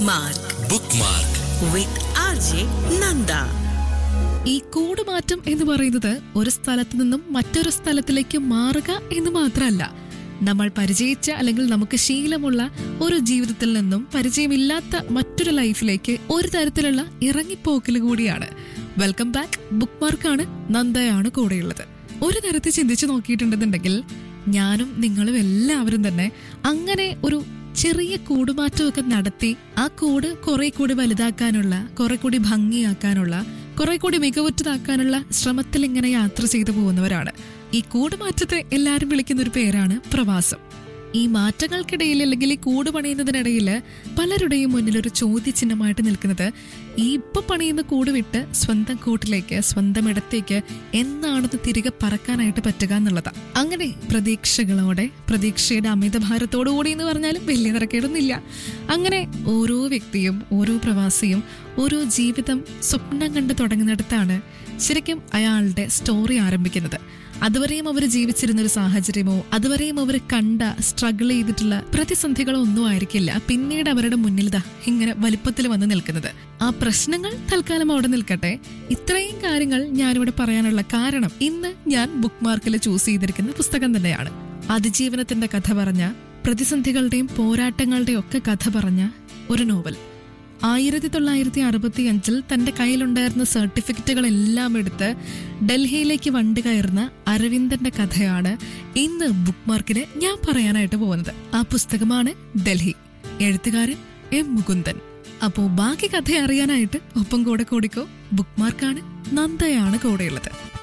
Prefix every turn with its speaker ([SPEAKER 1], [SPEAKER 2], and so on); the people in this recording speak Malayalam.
[SPEAKER 1] bookmark
[SPEAKER 2] bookmark
[SPEAKER 1] with R J Nanda
[SPEAKER 3] ഈ കൂടുമാറ്റം എന്ന് പറയുന്നത് ഒരു സ്ഥലത്ത് നിന്നും മറ്റൊരു സ്ഥലത്തിലേക്ക് മാറുക എന്ന് മാത്രമല്ല നമ്മൾ പരിചയിച്ച അല്ലെങ്കിൽ നമുക്ക് ശീലമുള്ള ഒരു ജീവിതത്തിൽ നിന്നും പരിചയമില്ലാത്ത മറ്റൊരു ലൈഫിലേക്ക് ഒരു തരത്തിലുള്ള ഇറങ്ങിപ്പോക്കൽ കൂടിയാണ് വെൽക്കം ബാക്ക് ബുക്ക് മാർക്കാണ് നന്ദയാണ് കൂടെയുള്ളത് ഒരു തരത്തിൽ ചിന്തിച്ചു നോക്കിയിട്ടുണ്ടെന്നുണ്ടെങ്കിൽ ഞാനും നിങ്ങളും എല്ലാവരും തന്നെ അങ്ങനെ ഒരു ചെറിയ കൂടുമാറ്റമൊക്കെ നടത്തി ആ കൂട് കുറെ കൂടി വലുതാക്കാനുള്ള കുറെ കൂടി ഭംഗിയാക്കാനുള്ള കുറെ കൂടി മികവുറ്റതാക്കാനുള്ള ശ്രമത്തിൽ ഇങ്ങനെ യാത്ര ചെയ്തു പോകുന്നവരാണ് ഈ കൂടുമാറ്റത്തെ എല്ലാവരും വിളിക്കുന്ന ഒരു പേരാണ് പ്രവാസം ഈ മാറ്റങ്ങൾക്കിടയിൽ അല്ലെങ്കിൽ ഈ കൂട് പണിയുന്നതിനിടയിൽ പലരുടെയും മുന്നിൽ ഒരു ചോദ്യചിഹ്നമായിട്ട് നിൽക്കുന്നത് ഈ ഇപ്പൊ പണിയുന്ന കൂട് വിട്ട് സ്വന്തം കൂട്ടിലേക്ക് സ്വന്തം ഇടത്തേക്ക് എന്നാണെന്ന് തിരികെ പറക്കാനായിട്ട് പറ്റുക എന്നുള്ളതാണ് അങ്ങനെ പ്രതീക്ഷകളോടെ പ്രതീക്ഷയുടെ അമിതഭാരത്തോടു കൂടി എന്ന് പറഞ്ഞാലും വലിയ തിരക്കേടൊന്നുമില്ല അങ്ങനെ ഓരോ വ്യക്തിയും ഓരോ പ്രവാസിയും ഓരോ ജീവിതം സ്വപ്നം കണ്ട് തുടങ്ങുന്നിടത്താണ് ശരിക്കും അയാളുടെ സ്റ്റോറി ആരംഭിക്കുന്നത് അതുവരെയും അവർ ജീവിച്ചിരുന്ന ഒരു സാഹചര്യമോ അതുവരെയും അവർ കണ്ട സ്ട്രഗിൾ ചെയ്തിട്ടുള്ള പ്രതിസന്ധികളോ ഒന്നും ആയിരിക്കില്ല പിന്നീട് അവരുടെ മുന്നിൽ ദാ ഇങ്ങനെ വലിപ്പത്തിൽ വന്ന് നിൽക്കുന്നത് ആ പ്രശ്നങ്ങൾ തൽക്കാലം അവിടെ നിൽക്കട്ടെ ഇത്രയും കാര്യങ്ങൾ ഞാനിവിടെ പറയാനുള്ള കാരണം ഇന്ന് ഞാൻ ബുക്ക് മാർക്കിൽ ചൂസ് ചെയ്തിരിക്കുന്ന പുസ്തകം തന്നെയാണ് അതിജീവനത്തിന്റെ കഥ പറഞ്ഞ പ്രതിസന്ധികളുടെയും പോരാട്ടങ്ങളുടെയും ഒക്കെ കഥ പറഞ്ഞ ഒരു നോവൽ ആയിരത്തി തൊള്ളായിരത്തി അറുപത്തി അഞ്ചിൽ തന്റെ കയ്യിലുണ്ടായിരുന്ന സർട്ടിഫിക്കറ്റുകൾ എല്ലാം എടുത്ത് ഡൽഹിയിലേക്ക് വണ്ടി കയറുന്ന അരവിന്ദന്റെ കഥയാണ് ഇന്ന് ബുക്ക് മാർക്കിന് ഞാൻ പറയാനായിട്ട് പോകുന്നത് ആ പുസ്തകമാണ് ഡൽഹി എഴുത്തുകാരൻ എം മുകുന്ദൻ അപ്പോ ബാക്കി കഥ അറിയാനായിട്ട് ഒപ്പം കൂടെ കൂടിക്കോ ബുക്ക് മാർക്കാണ് നന്ദയാണ് കൂടെയുള്ളത്